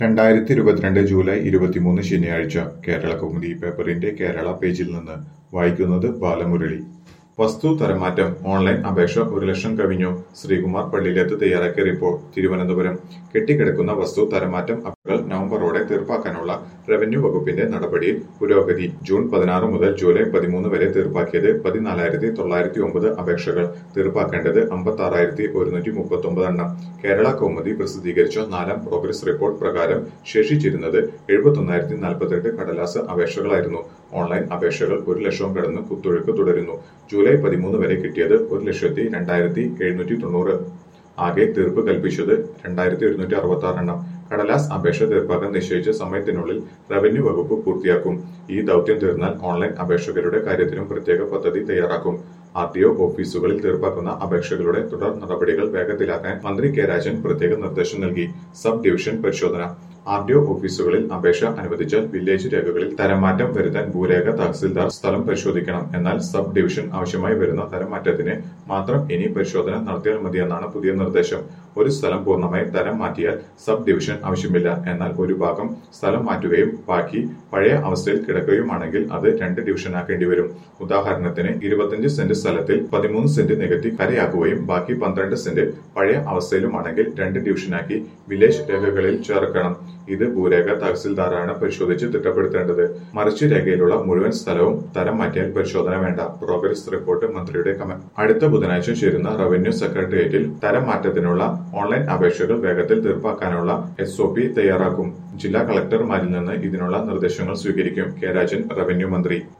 രണ്ടായിരത്തി ഇരുപത്തിരണ്ട് ജൂലൈ ഇരുപത്തിമൂന്ന് ശനിയാഴ്ച കേരള കൗമുദി പേപ്പറിന്റെ കേരള പേജിൽ നിന്ന് വായിക്കുന്നത് ബാലമുരളി വസ്തു തരമാറ്റം ഓൺലൈൻ അപേക്ഷ ഒരു ലക്ഷം കവിഞ്ഞു ശ്രീകുമാർ പള്ളിയിലെത്ത് തയ്യാറാക്കിയ റിപ്പോർട്ട് തിരുവനന്തപുരം കെട്ടിക്കിടക്കുന്ന വസ്തു തരമാറ്റം അപ്പീലുകൾ നവംബറോടെ തീർപ്പാക്കാനുള്ള റവന്യൂ വകുപ്പിന്റെ നടപടിയിൽ പുരോഗതി ജൂൺ പതിനാറ് മുതൽ ജൂലൈ പതിമൂന്ന് വരെ തീർപ്പാക്കിയത് പതിനാലായിരത്തി തൊള്ളായിരത്തി ഒമ്പത് അപേക്ഷകൾ തീർപ്പാക്കേണ്ടത് അമ്പത്തി ആറായിരത്തി ഒരുന്നൂറ്റി മുപ്പത്തി ഒമ്പത് എണ്ണം കേരള കൗമുദി പ്രസിദ്ധീകരിച്ച നാലാം പ്രോഗ്രസ് റിപ്പോർട്ട് പ്രകാരം ശേഷിച്ചിരുന്നത് എഴുപത്തൊന്നായിരത്തി നാൽപ്പത്തെട്ട് കടലാസ് അപേക്ഷകളായിരുന്നു ഓൺലൈൻ അപേക്ഷകൾ ഒരു ലക്ഷവും കടന്ന് കുത്തൊഴുക്ക് തുടരുന്നു ജൂലൈ പതിമൂന്ന് വരെ കിട്ടിയത് ഒരു ലക്ഷത്തി രണ്ടായിരത്തി എഴുന്നൂറ്റി തൊണ്ണൂറ് ആകെ തീർപ്പ് കൽപ്പിച്ചത് രണ്ടായിരത്തി ഒരുന്നൂറ്റി അറുപത്തി ആറ് എണ്ണം കടലാസ് അപേക്ഷ തീർപ്പാക്കാൻ നിശ്ചയിച്ച സമയത്തിനുള്ളിൽ റവന്യൂ വകുപ്പ് പൂർത്തിയാക്കും ഈ ദൌത്യം തീർന്നാൽ ഓൺലൈൻ അപേക്ഷകരുടെ കാര്യത്തിനും പ്രത്യേക പദ്ധതി തയ്യാറാക്കും ആർ ടി ഒ ഓഫീസുകളിൽ തീർപ്പാക്കുന്ന അപേക്ഷകളുടെ തുടർ നടപടികൾ വേഗത്തിലാക്കാൻ മന്ത്രി കെ രാജൻ പ്രത്യേക നിർദ്ദേശം നൽകി സബ് ഡിവിഷൻ പരിശോധന ആർ ടി ഒ ഓഫീസുകളിൽ അപേക്ഷ അനുവദിച്ചാൽ വില്ലേജ് രേഖകളിൽ തരംമാറ്റം വരുത്താൻ ഭൂരേഖ തഹസിൽദാർ സ്ഥലം പരിശോധിക്കണം എന്നാൽ സബ് ഡിവിഷൻ ആവശ്യമായി വരുന്ന തരംമാറ്റത്തിന് മാത്രം ഇനി പരിശോധന നടത്തിയാൽ മതിയെന്നാണ് പുതിയ നിർദ്ദേശം ഒരു സ്ഥലം പൂർണ്ണമായി തരം മാറ്റിയാൽ സബ് ഡിവിഷൻ ആവശ്യമില്ല എന്നാൽ ഒരു ഭാഗം സ്ഥലം മാറ്റുകയും ബാക്കി പഴയ അവസ്ഥയിൽ കിടക്കുകയുമാണെങ്കിൽ അത് രണ്ട് ഡിവിഷനാക്കേണ്ടി വരും ഉദാഹരണത്തിന് ഇരുപത്തിയഞ്ച് സെന്റ് സ്ഥലത്തിൽ പതിമൂന്ന് സെന്റ് നികത്തി കരയാക്കുകയും ബാക്കി പന്ത്രണ്ട് സെന്റ് പഴയ അവസ്ഥയിലുമാണെങ്കിൽ രണ്ട് ഡിവിഷനാക്കി വില്ലേജ് രേഖകളിൽ ചേർക്കണം ഇത് ഭൂരേഖ തഹസിൽദാറാണ് പരിശോധിച്ച് തിട്ടപ്പെടുത്തേണ്ടത് മറിച്ച് രേഖയിലുള്ള മുഴുവൻ സ്ഥലവും തരം മാറ്റിയാൽ പരിശോധന വേണ്ട പ്രോഗ്രസ് റിപ്പോർട്ട് മന്ത്രിയുടെ കമന്റ് അടുത്ത ബുധനാഴ്ച ചേരുന്ന റവന്യൂ സെക്രട്ടേറിയറ്റിൽ തരം മാറ്റത്തിനുള്ള ഓൺലൈൻ അപേക്ഷകൾ വേഗത്തിൽ തീർപ്പാക്കാനുള്ള എസ് ഒ പി തയ്യാറാക്കും ജില്ലാ കളക്ടർമാരിൽ നിന്ന് ഇതിനുള്ള നിർദ്ദേശങ്ങൾ സ്വീകരിക്കും കെ രാജൻ റവന്യൂ മന്ത്രി